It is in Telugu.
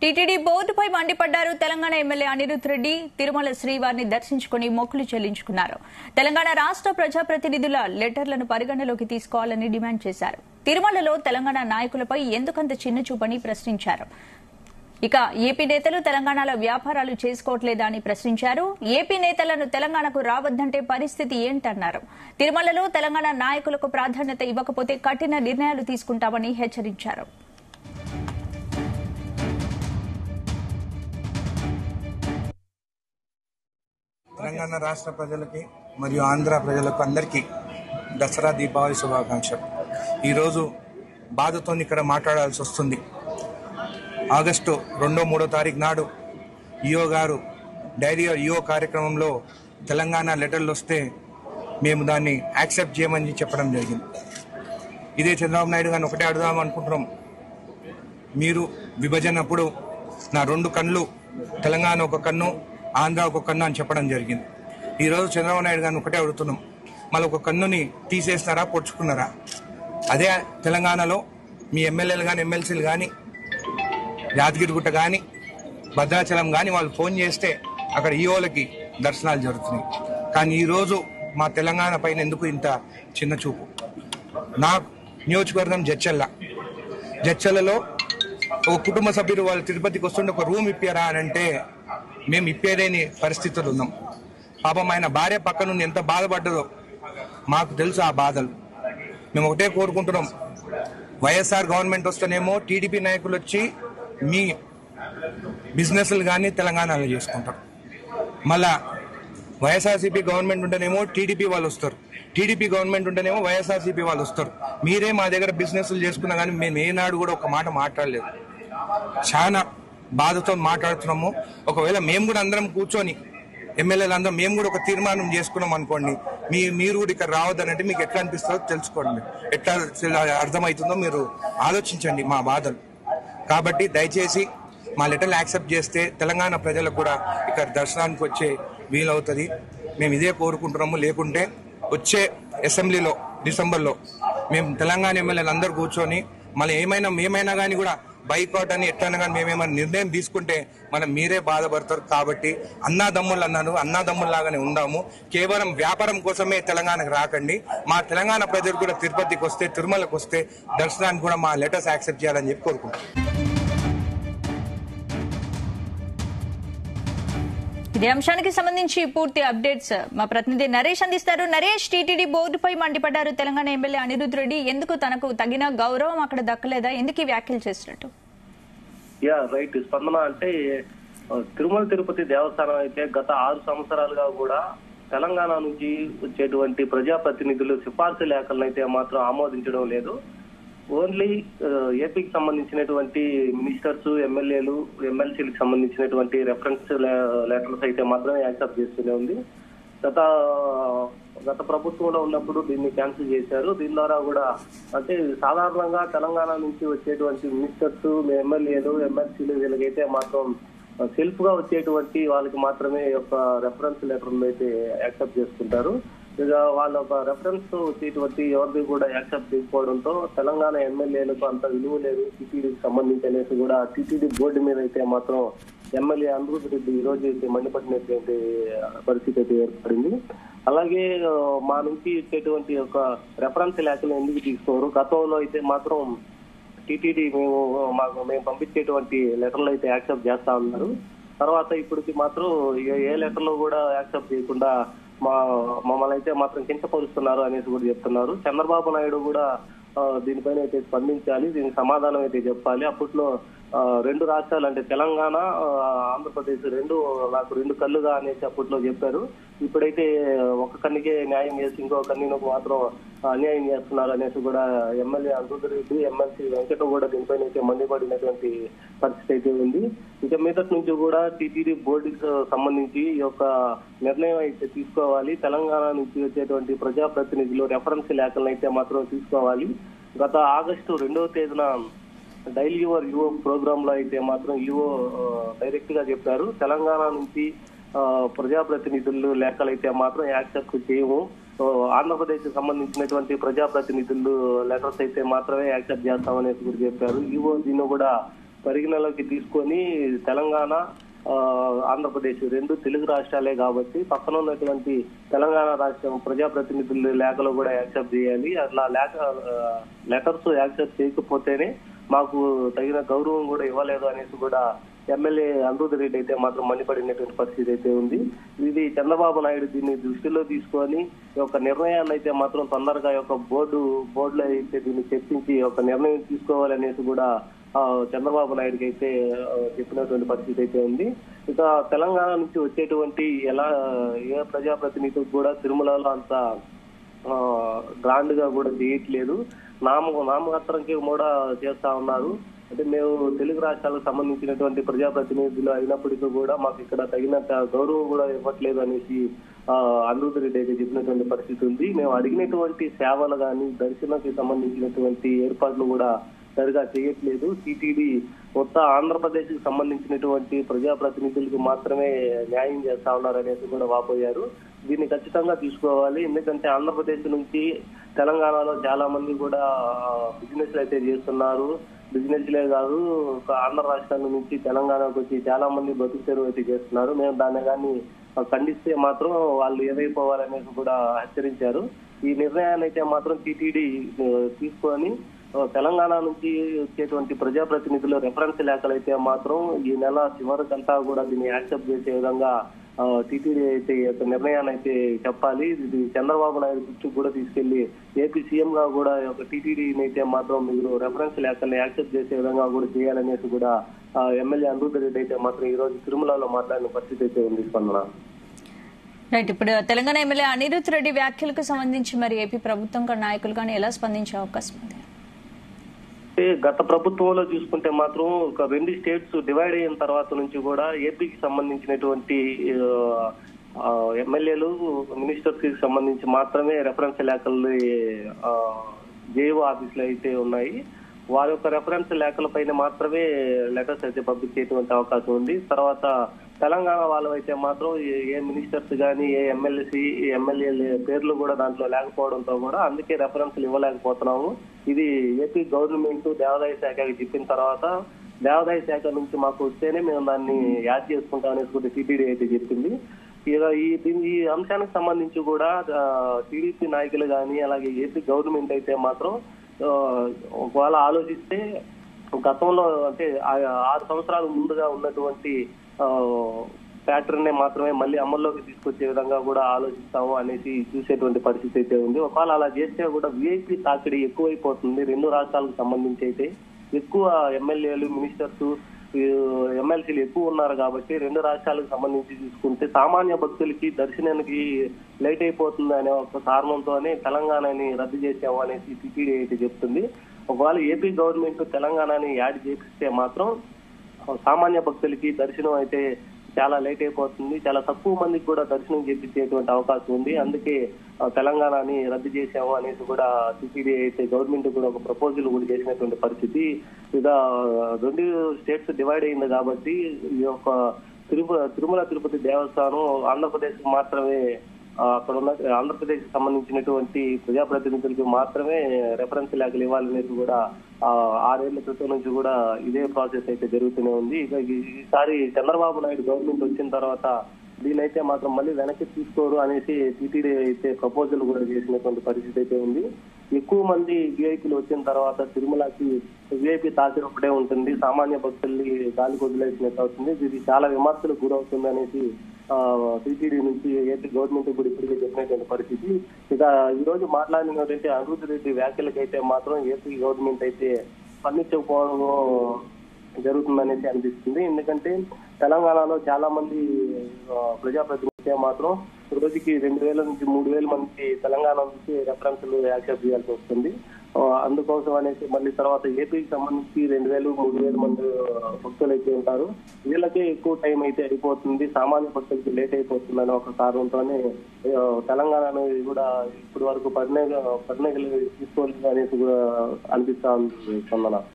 టీటీడీ బోర్డుపై మండిపడ్డారు తెలంగాణ ఎమ్మెల్యే అనిరుద్ రెడ్డి తిరుమల శ్రీవారిని దర్శించుకుని మొక్కులు చెల్లించుకున్నారు తెలంగాణ రాష్ట ప్రజాప్రతినిధుల లెటర్లను పరిగణలోకి తీసుకోవాలని డిమాండ్ చేశారు తిరుమలలో తెలంగాణ నాయకులపై ఎందుకంత చిన్నచూపని ప్రశ్నించారు ఇక ఏపీ నేతలు తెలంగాణలో వ్యాపారాలు చేసుకోవట్లేదా అని ప్రశ్నించారు ఏపీ నేతలను తెలంగాణకు రావద్దంటే పరిస్థితి ఏంటన్నారు తిరుమలలో తెలంగాణ నాయకులకు ప్రాధాన్యత ఇవ్వకపోతే కఠిన నిర్ణయాలు తీసుకుంటామని హెచ్చరించారు తెలంగాణ రాష్ట్ర ప్రజలకి మరియు ఆంధ్ర ప్రజలకు అందరికీ దసరా దీపావళి శుభాకాంక్షలు ఈరోజు బాధతో ఇక్కడ మాట్లాడాల్సి వస్తుంది ఆగస్టు రెండో మూడో తారీఖు నాడు ఈఓ గారు డైరీ ఈఓ కార్యక్రమంలో తెలంగాణ లెటర్లు వస్తే మేము దాన్ని యాక్సెప్ట్ చేయమని చెప్పడం జరిగింది ఇదే చంద్రబాబు నాయుడు గారిని ఒకటే అడుగుదాం అనుకుంటున్నాం మీరు విభజన అప్పుడు నా రెండు కళ్ళు తెలంగాణ ఒక కన్ను ఆంధ్ర ఒక కన్ను అని చెప్పడం జరిగింది ఈరోజు చంద్రబాబు నాయుడు గారిని ఒకటే అడుగుతున్నాం మళ్ళీ ఒక కన్నుని తీసేసినారా పొడుచుకున్నారా అదే తెలంగాణలో మీ ఎమ్మెల్యేలు కానీ ఎమ్మెల్సీలు కానీ యాదగిరిగుట్ట కానీ భద్రాచలం కానీ వాళ్ళు ఫోన్ చేస్తే అక్కడ ఈఓలకి దర్శనాలు జరుగుతున్నాయి కానీ ఈరోజు మా తెలంగాణ పైన ఎందుకు ఇంత చిన్న చూపు నా నియోజకవర్గం జడ్చల్ల జడ్చల్లలో ఒక కుటుంబ సభ్యులు వాళ్ళు తిరుపతికి వస్తుంటే ఒక రూమ్ ఇప్పారా అని అంటే మేము ఇప్పేలేని పరిస్థితులు ఉన్నాం పాపం ఆయన భార్య పక్క నుండి ఎంత బాధపడ్డదో మాకు తెలుసు ఆ బాధలు మేము ఒకటే కోరుకుంటున్నాం వైఎస్ఆర్ గవర్నమెంట్ వస్తేనేమో టీడీపీ నాయకులు వచ్చి మీ బిజినెస్లు కానీ తెలంగాణలో చేసుకుంటారు మళ్ళా వైఎస్ఆర్సీపీ గవర్నమెంట్ ఉంటేనేమో టీడీపీ వాళ్ళు వస్తారు టీడీపీ గవర్నమెంట్ ఉంటేనేమో వైఎస్ఆర్సీపీ వాళ్ళు వస్తారు మీరే మా దగ్గర బిజినెస్లు చేసుకున్నా కానీ మేము ఏనాడు కూడా ఒక మాట మాట్లాడలేదు చాలా బాధతో మాట్లాడుతున్నాము ఒకవేళ మేము కూడా అందరం కూర్చొని ఎమ్మెల్యేలు అందరం మేము కూడా ఒక తీర్మానం చేసుకున్నాం అనుకోండి మీ మీరు కూడా ఇక్కడ రావద్దనంటే మీకు ఎట్లా అనిపిస్తుందో తెలుసుకోండి ఎట్లా అర్థమవుతుందో మీరు ఆలోచించండి మా బాధలు కాబట్టి దయచేసి మా లెటర్లు యాక్సెప్ట్ చేస్తే తెలంగాణ ప్రజలకు కూడా ఇక్కడ దర్శనానికి వచ్చే వీలవుతుంది మేము ఇదే కోరుకుంటున్నాము లేకుంటే వచ్చే అసెంబ్లీలో డిసెంబర్లో మేము తెలంగాణ ఎమ్మెల్యేలు అందరూ కూర్చొని మళ్ళీ ఏమైనా మేమైనా కానీ కూడా బైకాట్ అని ఎట్లయినా కానీ మేమేమైనా నిర్ణయం తీసుకుంటే మనం మీరే బాధపడతారు కాబట్టి అన్నాదమ్ములు అన్నాను అన్నాదమ్ముల్లాగానే ఉందాము కేవలం వ్యాపారం కోసమే తెలంగాణకు రాకండి మా తెలంగాణ ప్రజలు కూడా తిరుపతికి వస్తే తిరుమలకు వస్తే దర్శనానికి కూడా మా లెటర్స్ యాక్సెప్ట్ చేయాలని చెప్పి కోరుకుంటున్నాం ఇదే అంశానికి సంబంధించి పూర్తి అప్డేట్స్ మా ప్రతినిధి నరేష్ అందిస్తారు నరేష్ టీటీడీ బోర్డుపై మండిపడ్డారు తెలంగాణ ఎమ్మెల్యే అనిరుద్ రెడ్డి ఎందుకు తనకు తగిన గౌరవం అక్కడ దక్కలేదా ఎందుకు ఈ వ్యాఖ్యలు చేసినట్టు యా రైట్ స్పందన అంటే ఆ, తిరుమల తిరుపతి దేవస్థానం అయితే గత ఆరు సంవత్సరాలుగా కూడా తెలంగాణ నుంచి వచ్చేటువంటి ప్రజాప్రతినిధులు సిఫార్సు లేఖలను అయితే మాత్రం ఆమోదించడం లేదు ఓన్లీ ఆ, ఏపీకి సంబంధించినటువంటి మినిస్టర్స్ ఎమ్మెల్యేలు ఎమ్మెల్సీలకు సంబంధించినటువంటి రెఫరెన్స్ లెటర్స్ అయితే మాత్రమే యాక్సెప్ట్ చేస్తూనే ఉంది గత గత ప్రభుత్వంలో ఉన్నప్పుడు దీన్ని క్యాన్సిల్ చేశారు దీని ద్వారా కూడా అంటే సాధారణంగా తెలంగాణ నుంచి వచ్చేటువంటి మినిస్టర్స్ ఎమ్మెల్యేలు ఎమ్మెల్సీలు వీళ్ళకైతే మాత్రం సెల్ఫ్ గా వచ్చేటువంటి వాళ్ళకి మాత్రమే ఈ యొక్క రెఫరెన్స్ లెటర్లు అయితే యాక్సెప్ట్ చేసుకుంటారు ఇక వాళ్ళ ఒక రెఫరెన్స్ వచ్చేటువంటి ఎవరిది కూడా యాక్సెప్ట్ చేయకపోవడంతో తెలంగాణ ఎమ్మెల్యేలకు అంత విలువ లేదు టీటీడీకి సంబంధించి అనేసి కూడా టీటీడీ బోర్డు మీద అయితే మాత్రం ఎమ్మెల్యే అనిరుద్ రెడ్డి ఈ రోజు అయితే మండిపడినటువంటి పరిస్థితి అయితే ఏర్పడింది అలాగే ఆ, మా నుంచి ఇచ్చేటువంటి ఒక రెఫరెన్స్ లేఖలు ఎందుకు తీసుకోరు గతంలో అయితే మాత్రం టీటీడీ మేము మాకు మేము పంపించేటువంటి లెటర్లు అయితే యాక్సెప్ట్ చేస్తా ఉన్నారు తర్వాత ఇప్పటికి మాత్రం ఏ- ఏ లెటర్ లో కూడా యాక్సెప్ట్ చేయకుండా మా మమ్మల్ని అయితే మాత్రం కించపరుస్తున్నారు అనేసి కూడా చెప్తున్నారు చంద్రబాబు నాయుడు కూడా ఆ, దీనిపైన అయితే స్పందించాలి దీనికి సమాధానం అయితే చెప్పాలి అప్పట్లో ఆ, రెండు రాష్ట్రాలు అంటే తెలంగాణ ఆ, ఆంధ్రప్రదేశ్ రెండు నాకు రెండు కళ్ళుగా అనేసి అప్పట్లో చెప్పారు ఇప్పుడైతే ఒక కన్నుకే న్యాయం చేసి ఇంకో కన్నుకు మాత్రం అన్యాయం చేస్తున్నారు అనేసి కూడా ఎమ్మెల్యే అనిరుద్ధ రెడ్డి ఎమ్మెల్సీ వెంకట కూడా దీనిపైన అయితే మండిపడినటువంటి పరిస్థితి అయితే ఉంది ఇక మీదటి నుంచి కూడా టీటీడీ బోర్డుకి సంబంధించి ఈ యొక్క నిర్ణయం అయితే తీసుకోవాలి తెలంగాణ నుంచి వచ్చేటువంటి ప్రజాప్రతినిధులు రెఫరెన్స్ లేఖలను అయితే మాత్రం తీసుకోవాలి గత ఆగస్టు రెండవ తేదీన డైలీ యువర్ యువో ప్రోగ్రామ్ లో అయితే మాత్రం యువో డైరెక్ట్ గా చెప్పారు తెలంగాణ నుంచి ఆ, ప్రజాప్రతినిధులు లెక్కలైతే మాత్రం యాక్సెప్ట్ చేయము సో, ఆంధ్రప్రదేశ్ కి సంబంధించినటువంటి ప్రజాప్రతినిధులు లెటర్స్ అయితే మాత్రమే యాక్సెప్ట్ చేస్తామనేసి కూడా చెప్పారు ఈవో దీన్ని కూడా పరిగణలోకి తీసుకొని తెలంగాణ ఆ, ఆంధ్రప్రదేశ్ రెండు తెలుగు రాష్ట్రాలే కాబట్టి పక్కన ఉన్నటువంటి తెలంగాణ రాష్ట్రం ప్రజాప్రతినిధుల లేఖలు కూడా యాక్సెప్ట్ చేయాలి అట్లా లేఖ లెటర్స్ యాక్సెప్ట్ చేయకపోతేనే మాకు తగిన గౌరవం కూడా ఇవ్వలేదు అనేసి కూడా ఎమ్మెల్యే అమృత రెడ్డి అయితే మాత్రం మండిపడినటువంటి పరిస్థితి అయితే ఉంది ఇది చంద్రబాబు నాయుడు దీన్ని దృష్టిలో తీసుకొని ఈ యొక్క నిర్ణయాన్ని అయితే మాత్రం తొందరగా ఈ యొక్క బోర్డు బోర్డులో అయితే దీన్ని చర్చించి ఒక నిర్ణయం తీసుకోవాలనేసి కూడా ఆ, చంద్రబాబు నాయుడుకి అయితే ఆ, చెప్పినటువంటి పరిస్థితి అయితే ఉంది ఇక తెలంగాణ నుంచి వచ్చేటువంటి ఎలా ఏ ప్రజాప్రతినిధికి కూడా తిరుమలలో అంత గ్రాండ్ గా కూడా చేయట్లేదు నామ నామమాత్రంకి కూడా చేస్తా ఉన్నారు అంటే మేము తెలుగు రాష్ట్రాలకు సంబంధించినటువంటి ప్రజాప్రతినిధులు అయినప్పటికీ కూడా మాకు ఇక్కడ తగినంత గౌరవం కూడా ఇవ్వట్లేదు అనేసి ఆ, అనిరుద్ధ రెడ్డి అయితే చెప్పినటువంటి పరిస్థితి ఉంది మేము అడిగినటువంటి సేవలు కానీ దర్శనకి సంబంధించినటువంటి ఏర్పాట్లు కూడా సరిగా చేయట్లేదు టీటీడీ మొత్తం ఆంధ్రప్రదేశ్ కి సంబంధించినటువంటి ప్రజాప్రతినిధులకు మాత్రమే న్యాయం చేస్తా ఉన్నారు అనేసి కూడా వాపోయారు దీన్ని ఖచ్చితంగా తీసుకోవాలి ఎందుకంటే ఆంధ్రప్రదేశ్ నుంచి తెలంగాణలో చాలా మంది కూడా బిజినెస్ అయితే చేస్తున్నారు బిజినెస్ లే కాదు ఒక ఆంధ్ర రాష్ట్రాల నుంచి తెలంగాణకు వచ్చి చాలా మంది బతుకు తెరువు అయితే చేస్తున్నారు మేము దాన్ని కానీ ఖండిస్తే మాత్రం వాళ్ళు ఏదైపోవాలనేసి కూడా హెచ్చరించారు ఈ నిర్ణయాన్ని అయితే మాత్రం టీటీడీ తీసుకొని ఆ, తెలంగాణ నుంచి వచ్చేటువంటి ప్రజాప్రతినిధుల రెఫరెన్స్ లేఖలు అయితే మాత్రం ఈ నెల చివరికంతా కూడా దీన్ని యాక్సెప్ట్ చేసే విధంగా టీటీడీ అయితే ఈ యొక్క నిర్ణయాన్ని అయితే చెప్పాలి ఇది చంద్రబాబు నాయుడు దృష్టికి కూడా తీసుకెళ్లి ఏపీ సీఎం గా కూడా ఈ యొక్క టీటీడీని అయితే మాత్రం మీరు రెఫరెన్స్ లేఖల్ని యాక్సెప్ట్ చేసే విధంగా కూడా చేయాలనేసి కూడా ఆ, ఎమ్మెల్యే అనిరుద్ధ రెడ్డి అయితే మాత్రం ఈ రోజు తిరుమలలో మాట్లాడిన పరిస్థితి అయితే ఉంది స్పందన రైట్ ఇప్పుడు తెలంగాణ ఎమ్మెల్యే అనిరుత్ రెడ్డి వ్యాఖ్యలకు సంబంధించి మరి ఏపీ ప్రభుత్వం కానీ నాయకులు కానీ ఎలా స్పందించే అవకాశం ఉంది అంటే గత ప్రభుత్వంలో చూసుకుంటే మాత్రం ఒక రెండు స్టేట్స్ డివైడ్ అయిన తర్వాత నుంచి కూడా ఏపీకి సంబంధించినటువంటి ఆ, ఎమ్మెల్యేలు మినిస్టర్స్ కి సంబంధించి మాత్రమే రెఫరెన్స్ లేఖలు జేఓ ఆఫీసులు అయితే ఉన్నాయి వారి యొక్క రెఫరెన్స్ లేఖల పైన మాత్రమే లెటర్స్ అయితే పంపించేటువంటి అవకాశం ఉంది తర్వాత తెలంగాణ వాళ్ళు అయితే మాత్రం ఏ- ఏ మినిస్టర్స్ కానీ ఏ ఎమ్మెల్సీ ఎమ్మెల్యే పేర్లు కూడా దాంట్లో లేకపోవడంతో కూడా అందుకే రెఫరెన్స్లు ఇవ్వలేకపోతున్నాము ఇది ఏపీ గవర్నమెంట్ దేవాదాయ శాఖకి చెప్పిన తర్వాత దేవాదాయ శాఖ నుంచి మాకు వస్తేనే మేము దాన్ని యాడ్ చేసుకుంటాం అనేసి కూడా టీటీడీ అయితే చెప్పింది ఇక ఈ దీని- ఈ అంశానికి సంబంధించి కూడా టీడీపీ నాయకులు కానీ అలాగే ఏపీ గవర్నమెంట్ అయితే మాత్రం ఆ, ఒకవేళ ఆలోచిస్తే గతంలో అంటే ఆ- ఆరు సంవత్సరాల ముందుగా ఉన్నటువంటి ప్యాటర్న్ మాత్రమే మళ్ళీ అమల్లోకి తీసుకొచ్చే విధంగా కూడా ఆలోచిస్తాము అనేసి చూసేటువంటి పరిస్థితి అయితే ఉంది ఒకవేళ అలా చేస్తే కూడా విఐపి తాకిడి ఎక్కువైపోతుంది రెండు రాష్ట్రాలకు సంబంధించి అయితే ఎక్కువ ఎమ్మెల్యేలు మినిస్టర్స్ ఎమ్మెల్సీలు ఎక్కువ ఉన్నారు కాబట్టి రెండు రాష్ట్రాలకు సంబంధించి చూసుకుంటే సామాన్య భక్తులకి దర్శనానికి లేట్ అయిపోతుంది అనే ఒక కారణంతోనే తెలంగాణని రద్దు చేసాము అనేసి టీటీడీ అయితే చెప్తుంది ఒకవేళ ఏపీ గవర్నమెంట్ తెలంగాణని యాడ్ చేపిస్తే మాత్రం సామాన్య భక్తులకి దర్శనం అయితే చాలా లేట్ అయిపోతుంది చాలా తక్కువ మందికి కూడా దర్శనం చేపించేటువంటి అవకాశం ఉంది అందుకే ఆ, తెలంగాణని రద్దు చేశాము అనేసి కూడా టీటీడీ అయితే గవర్నమెంట్ కూడా ఒక ప్రపోజల్ కూడా చేసినటువంటి పరిస్థితి ఇక రెండు స్టేట్స్ డివైడ్ అయింది కాబట్టి ఈ యొక్క తిరుపతి తిరుమల తిరుపతి దేవస్థానం ఆంధ్రప్రదేశ్ మాత్రమే ఆ, అక్కడ ఉన్న ఆంధ్రప్రదేశ్ సంబంధించినటువంటి ప్రజాప్రతినిధులకు మాత్రమే రెఫరెన్స్ లేఖలు ఇవ్వాలనేది కూడా ఆ, ఆరేళ్ల క్రితం నుంచి కూడా ఇదే ప్రాసెస్ అయితే జరుగుతూనే ఉంది ఇక ఈ- ఈసారి చంద్రబాబు నాయుడు గవర్నమెంట్ వచ్చిన తర్వాత దీనైతే మాత్రం మళ్ళీ వెనక్కి తీసుకోరు అనేసి టీటీడీ అయితే ప్రపోజల్ కూడా చేసినటువంటి పరిస్థితి అయితే ఉంది ఎక్కువ మంది విఐపీలు వచ్చిన తర్వాత తిరుమలకి విఐపీ తాకిడి ఒకటే ఉంటుంది సామాన్య భక్తుల్ని గాలి వదిలేసినట్టు అవుతుంది ఇది చాలా విమర్శలకు గురవుతుంది అనేసి టీటీడీ నుంచి ఏపీ గవర్నమెంట్ కూడా ఇప్పటికే చెప్పినటువంటి పరిస్థితి ఇక ఈ రోజు మాట్లాడినటువంటి అనిరుద్ధ రెడ్డి వ్యాఖ్యలకైతే మాత్రం ఏపీ గవర్నమెంట్ అయితే స్పందించకపోవడం జరుగుతుందనేసి అనిపిస్తుంది ఎందుకంటే తెలంగాణలో చాలా మంది ఆ, ప్రజాప్రతినిధులు మాత్రం రోజుకి రెండు వేల నుంచి మూడు వేల మంది తెలంగాణ నుంచి రెఫరెన్స్లు యాక్సెప్ట్ చేయాల్సి వస్తుంది ఆ, అందుకోసం అనేసి మళ్ళీ తర్వాత ఏపీకి సంబంధించి రెండు వేలు మూడు వేల మంది భక్తులు అయితే ఉంటారు వీళ్ళకే ఎక్కువ టైం అయితే అయిపోతుంది సామాన్య భక్తులకి లేట్ అయిపోతుంది అనే ఒక కారణంతోనే ఆ, తెలంగాణను కూడా ఇప్పటి వరకు పరిణయ పరిణయలు తీసుకోలేదు అనేసి కూడా అనిపిస్తా ఉంది స్పందన